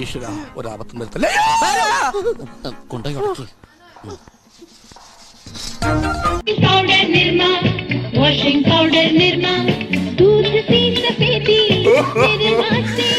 ഈശ്വര ഒരാപത്തും വരുത്തല്ലേ കൊണ്ടുപോയി ഉടക്കി powder Nirma washing powder Nirma दूध सी सफेदी मेरे हाथ से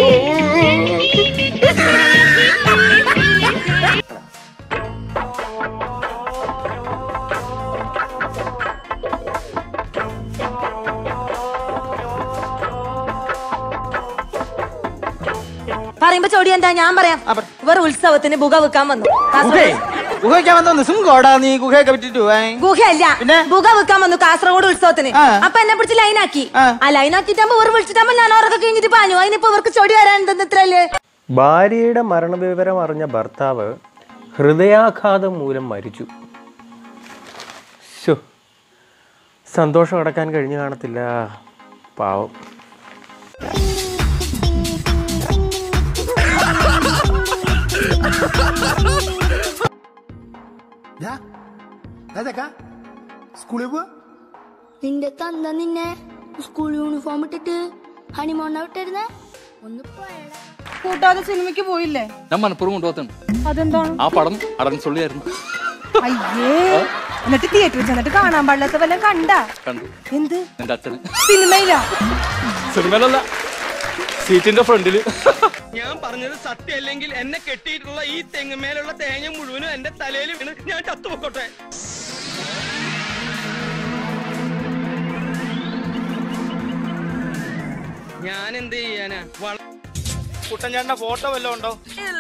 പറയുമ്പോ ചോടി എന്താ ഞാൻ പറയാം ഇവർ ഉത്സവത്തിന് ബുക വെക്കാൻ വന്നു ഗുഹേ ഗുഹയ്ക്കാൻ വന്നു സുങ്കോടാ നീ ഗുഹയൊക്കെ വിട്ടിട്ട് പോവാൻ ഗുഹയല്ല പിന്നെ? ബുക വെക്കാൻ വന്നു കാസർഗോഡ് ഉത്സവത്തിന് ആ. അപ്പൊ എന്നെ പിടിച്ച് ലൈനാക്കി ആ. ആ ലൈനാക്കിട്ടാകുമ്പോ ഇവർ വിളിച്ചിട്ടാകുമ്പോ ഞാൻ അവരൊക്കെ കഴിഞ്ഞിട്ട് പാഞ്ഞു അതിനിപ്പോ ഇവർക്ക് ചൊടി വരാൻ എന്തെന്നത്രല്ലേ ഭാര്യയുടെ മരണവിവരം അറിഞ്ഞ ഭർത്താവ് ഹൃദയാഘാതം മൂലം മരിച്ചു ശോ, സന്തോഷം അടക്കാൻ കഴിഞ്ഞു കാണത്തില്ല പാവം സ്കൂളിൽ പോവാ നിന്റെ തന്ത നിന്നെ സ്കൂൾ യൂണിഫോം ഇട്ടിട്ട് ഹണിമോണ വിട്ടിരുന്നേ ഒന്ന് പോയടാ കൂട്ടാതെ സിനിമയ്ക്ക് പോയില്ലേ ഞാൻ മനപ്പുറം കൊണ്ടുപോകത്തുണ്ട് അതെന്താണ് ആ പടം അടൻ സൊള്ളിയായിരുന്നു അയ്യേ എന്നിട്ട് തിയേറ്ററിൽ ചെന്നിട്ട് കാണാൻ പാടില്ലാത്ത വല്ലതും കണ്ട കണ്ടു എന്ത് എന്റെ അച്ഛന് സിനിമയിലാ സിനിമയിലല്ല സീറ്റിന്റെ ഫ്രണ്ടില് ഞാൻ പറഞ്ഞത് സത്യമല്ലെങ്കിൽ എന്നെ കെട്ടിയിട്ടുള്ള ഈ തെങ്ങുമേലുള്ള തേങ്ങ മുഴുവനും എന്റെ തലയിൽ വീണ് ഞാൻ ചത്തുപൊക്കോട്ടെ ഞാൻ എന്ത് ചെയ്യാനാ കുട്ടൻചാണ്ട ഫോട്ടോ വല്ലതും ഉണ്ടോ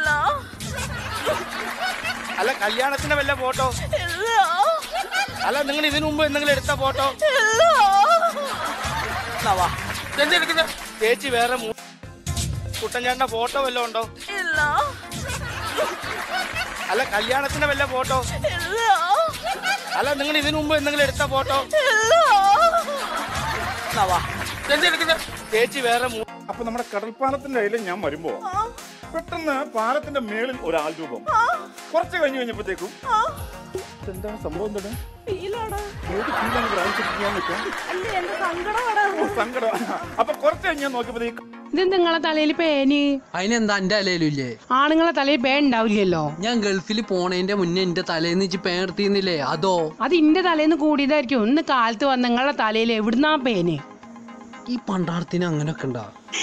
അല്ല കല്യാണത്തിന്റെ വല്ല ഫോട്ടോ അല്ല നിങ്ങൾ ഇതിനു മുമ്പ് എന്തെങ്കിലും എടുത്ത ഫോട്ടോ എന്തെടുക്കുന്ന ചേച്ചി വേറെ മൂ- കുട്ടൻചാണ്ട ഫോട്ടോ വല്ലതും ഉണ്ടോ അല്ല കല്യാണത്തിന്റെ വല്ല ഫോട്ടോ അല്ല നിങ്ങൾ ഇതിനു മുമ്പ് എന്തെങ്കിലും എടുത്ത ഫോട്ടോ എന്തെടുക്കുന്ന ചേച്ചി വേറെ മൂ- അപ്പൊ നമ്മുടെ കടൽപ്പാലത്തിന്റെ അയില് ഞാൻ വരുമ്പോ പെട്ടെന്ന് പാലത്തിന്റെ മേളിൽ ഒരാൾ രൂപം കുറച്ച് കഴിഞ്ഞ് കഴിഞ്ഞപ്പോഴത്തേക്കും എന്താണ് സംഭവം എന്താണ് ഏത് ഫീലാണ് പ്രാവശ്യം ചെയ്യാൻ നിൽക്കാം? ഓ, സങ്കടം അപ്പൊ കുറച്ച് കഴിഞ്ഞ് ഞാൻ നോക്കിയപ്പോഴത്തേക്ക് ഇത് നിങ്ങളെ തലയിൽ പേന് അതിനെന്താ എന്റെ അലയിലില്ലേ ആണുങ്ങളെ തലയിൽ പേ ഉണ്ടാവില്ലല്ലോ ഞാൻ ഗൾഫിൽ പോണേന്റെ മുന്നേ എന്റെ തലേന്ന് വെച്ച് പേർത്തിന്നില്ലേ അതോ അത് ഇന്റെ തലേന്ന് കൂടിയതായിരിക്കും ഇന്ന് കാലത്ത് വന്ന നിങ്ങളെ തലയിൽ എവിടുന്നാ പേന് ഈ പണ്ടാരത്തിന് അങ്ങനൊക്കെ ഉണ്ടാ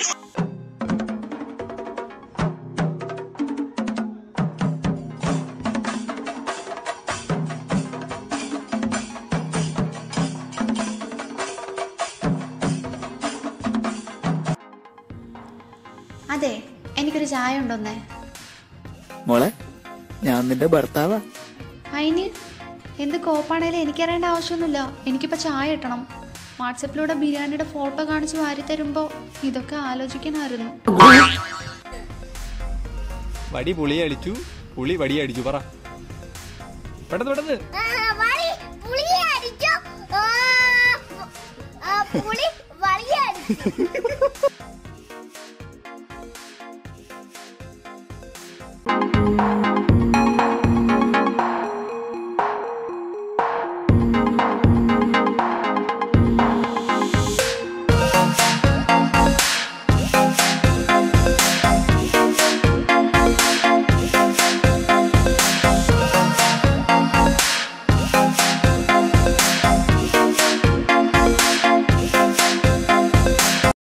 അതെ എനിക്കൊരു ചായ ഉണ്ടോന്നേ മോളെ ഞാൻ നിന്റെ ഭർത്താവാ അതിന് എന്ത് കോപ്പാണേലും എനിക്കറിയേണ്ട ആവശ്യമൊന്നുമില്ല എനിക്കിപ്പോ ചായ കിട്ടണം വാട്സപ്പിലൂടെ ബിരിയാണിയുടെ ഫോട്ടോ കാണിച്ച് വാരി തരുമ്പോ ഇതൊക്കെ ആലോചിക്കണമായിരുന്നു വടി പുളി അടിച്ചു പുളി വടി അടിച്ചു പറ പെട്ടെന്ന് പെട്ടെന്ന് പുളി